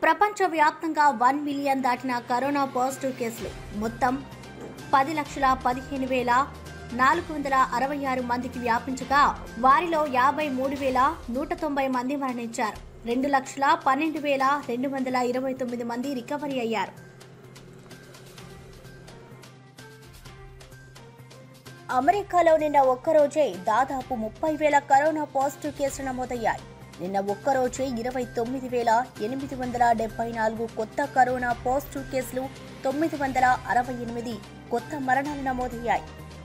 ప్రపంచవ్యాప్తంగా one million దాటిన corona positive కేసులు మొత్తం పది లక్షల పదిహేను వేల నాలుగు వందల అరవై ఆరు మందికి వ్యాపించగా వారిలో యాభై మూడు వేల నూట తొంభై మంది మరణించారు రెండు లక్షల పన్నెండు వేల రెండు వందల ఇరవై తొమ్మిది మంది రికవరీ అయ్యారు అమెరికాలో నిన్న ఒక్కరోజే దాదాపు ముప్పై వేల కరోనా పాజిటివ్ కేసులు నమోదయ్యాయి నిన్న ఒక్కరోజే ఇరవై తొమ్మిది వేల ఎనిమిది వందల డెబ్బై నాలుగు కొత్త కరోనా పాజిటివ్ కేసులు తొమ్మిది వందల అరవై ఎనిమిది కొత్త మరణాలు నమోదయ్యాయి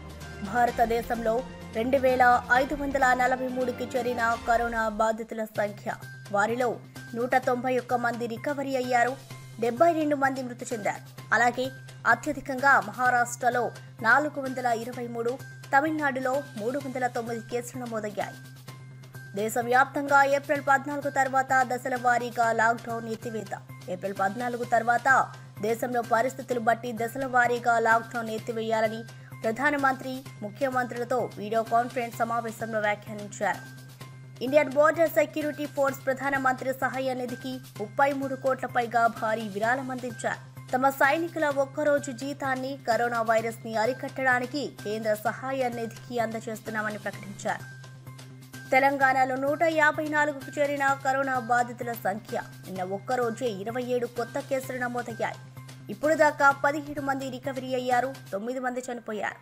భారతదేశంలో రెండు వేల ఐదు వందల నలభై మూడుకి చేరిన కరోనా బాధితుల సంఖ్య వారిలో నూట తొంభై ఒక్క మంది రికవరీ అయ్యారు డెబ్బై రెండు మంది మృతి చెందారు అలాగే అత్యధికంగా మహారాష్ట్రలో నాలుగు వందల ఇరవై మూడు తమిళనాడులో మూడు వందల తొమ్మిది కేసులు నమోదయ్యాయి దేశవ్యాప్తంగా ఏప్రిల్ పద్నాలుగు తర్వాత దశల వారీగా లాక్డౌన్ ఎత్తివేత ఏప్రిల్ పద్నాలుగు తర్వాత దేశంలో పరిస్థితులు బట్టి దశల వారీగా లాక్డౌన్ ఎత్తివేయాలని ప్రధానమంత్రి ముఖ్యమంత్రులతో వీడియో కాన్ఫరెన్స్ సమావేశంలో వ్యాఖ్యానించారు ఇండియన్ బోర్డర్ సెక్యూరిటీ ఫోర్స్ ప్రధానమంత్రి సహాయ నిధికి ముప్పై మూడు కోట్ల పైగా భారీ విరాళం అందించారు తమ సైనికుల ఒక్కరోజు జీతాన్ని కరోనా వైరస్ ని అరికట్టడానికి కేంద్ర సహాయ నిధికి అందజేస్తున్నామని ప్రకటించారు తెలంగాణలో నూట యాభై నాలుగుకు చేరిన కరోనా బాధితుల సంఖ్య నిన్న ఒక్కరోజే ఇరవై ఏడు కొత్త కేసులు నమోదయ్యాయి ఇప్పుడు దాకా పదిహేడు మంది రికవరీ అయ్యారు తొమ్మిది మంది చనిపోయారు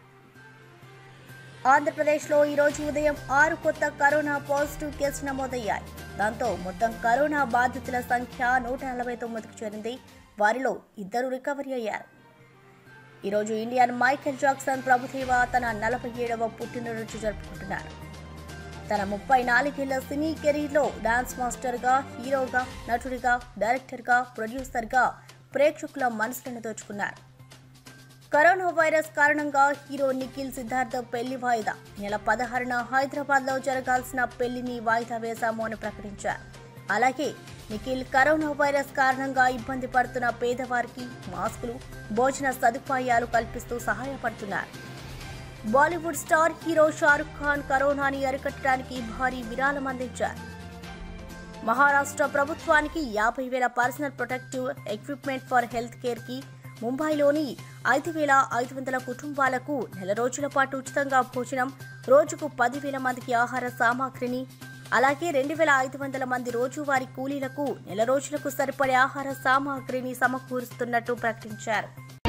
ఆంధ్రప్రదేశ్లో ఈరోజు ఉదయం ఆరు కొత్త కరోనా పాజిటివ్ కేసులు నమోదయ్యాయి దాంతో మొత్తం కరోనా బాధితుల సంఖ్య నూట నలభై తొమ్మిదికి చేరింది వారిలో ఇద్దరు రికవరీ అయ్యారు ఈరోజు ఇండియన్ మైకేల్ జాక్సన్ ప్రభుదేవ తన నలభై ఏడవ పుట్టినరోజు జరుపుకుంటున్నారు తన ముప్పై నాలుగేళ్ల సినీ కెరీర్లో డాన్స్ మాస్టర్గా హీరోగా నటుడిగా డైరెక్టర్గా ప్రొడ్యూసర్గా ప్రేక్షకుల మనసులను దోచుకున్నారు కరోనా వైరస్ కారణంగా హీరో నిఖిల్ సిద్ధార్థ పెళ్లి వాయిదా నెల పదహారున హైదరాబాద్ లో జరగాల్సిన పెళ్లిని వాయిదా వేశాము అని ప్రకటించారు అలాగే నిఖిల్ కరోనా వైరస్ కారణంగా ఇబ్బంది పడుతున్న పేదవారికి మాస్కులు భోజన సదుపాయాలు కల్పిస్తూ సహాయపడుతున్నారు Bollywood star hero Shahrukh Khan కరోనాని అరికట్టడానికి భారీ విరాళం అందించారు మహారాష్ట్ర ప్రభుత్వానికి యాభై వేల personal protective equipment for health care కి ముంబైలోని ఐదు వేల ఐదు వందల కుటుంబాలకు నెల రోజుల పాటు ఉచితంగా భోజనం రోజుకు పదివేల మందికి ఆహార సామాగ్రిని అలాగే రెండు వేల ఐదు వందల మంది రోజువారీ కూలీలకు నెల రోజులకు సరిపడే ఆహార సామాగ్రిని సమకూరుస్తున్నట్టు ప్రకటించారు